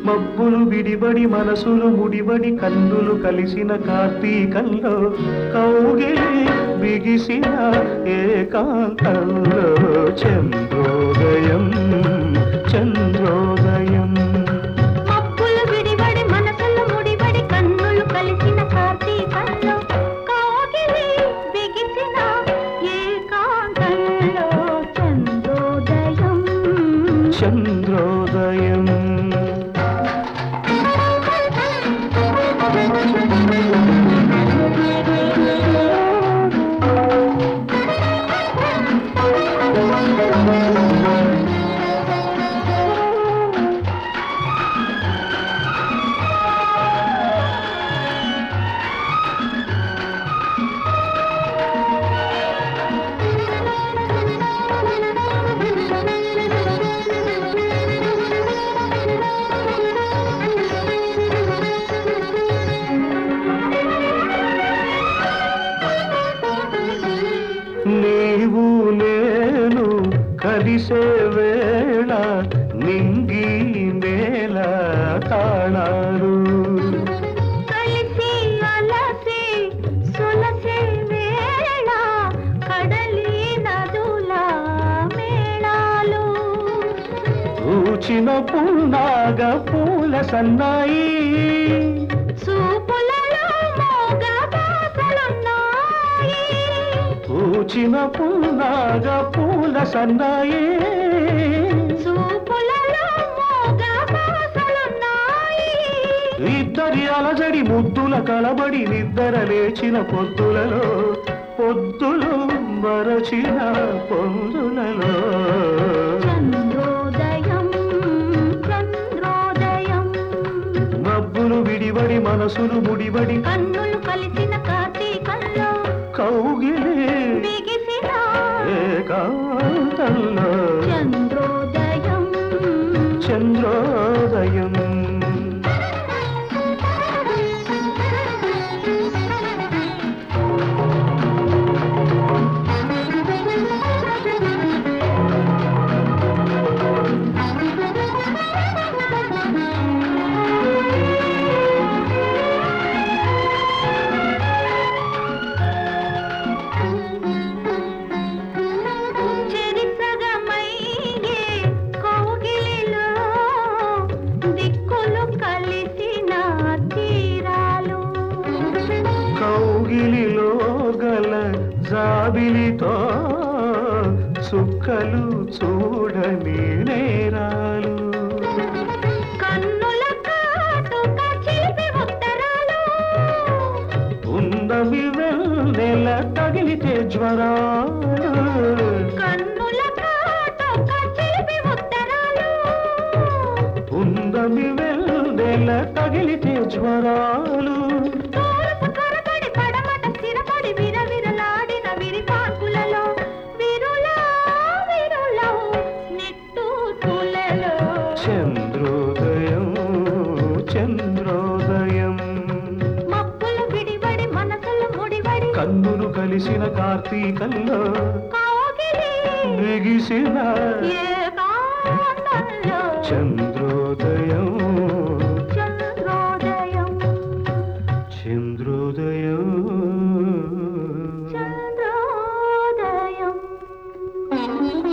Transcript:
మబ్బులు విడిబడి మనసులు ముడిబడి కన్నులు కలిసిన కార్తీకంలో కౌగిలి బిగిసిన ఏకాంతంలో చంద్రోదయం చంద్రోదయం మబ్బులు విడివడి మనసులు ముడివడి కన్నులు కలిసిన కార్తీకంలో కాగిలి బిగిసిన ఏకాంతంలో చంద్రోదయం చంద్రోదయం నీవు నేను కలిసే వేళ నింగి నేల తాళాలు కలిసి అలసి సొలసే వేళ కడలి నదుల మేళాలు పూచిన పున్నాగ పూల సన్నాయి చూపులలో మోగ బాసలున్నాయి పూచిన పున్నాగ పూల సన్నాయి చూపులలో మోగ బాసలున్నాయి ఇద్దరి అలజడి ముద్దుల కలబడి నిద్ర లేచిన పొద్దులలో పొద్దులు మరచిన పొందులలో చంద్రోదయం చంద్రోదయం మబ్బులు విడిబడి మనసులు ముడిబడి కన్నులు కలిసిన కార్తీకంలో కౌగిలి బిగిసిన ఏకాంతంలో చంద్రోదయం చంద్రోదయం చెరిసగమయ్యే కౌగిలిలో దిక్కులు కలిసిన తీరాలు కౌగిలిలో గల జాబిలితో చుక్కలు చూడని నేరాలు కన్నుల కాటుక చిలిపి ఉత్తరాలు ఉన్నవి నెల తగిలితే జ్వరాలు కన్నుల కాటుక చిలిపి ఉత్తరాలు ఉన్నవి నెల తగిలితే జ్వరాలు తూర్పు కరబడి పడమట స్థిరపడి విరవిరలాడిన విరిపాకులలో విరులా విరులా నిట్టూర్పులలో చంద్రోదయం చంద్రోదయం మబ్బులు విడివడి మనసులు ముడివడి కన్నులు కలిసిన కార్తీకంలో కాగిలి బిగిసిన ఏకాంతంలో చంద్రోదయం చంద్రోదయం చంద్రోదయం చంద్రోదయం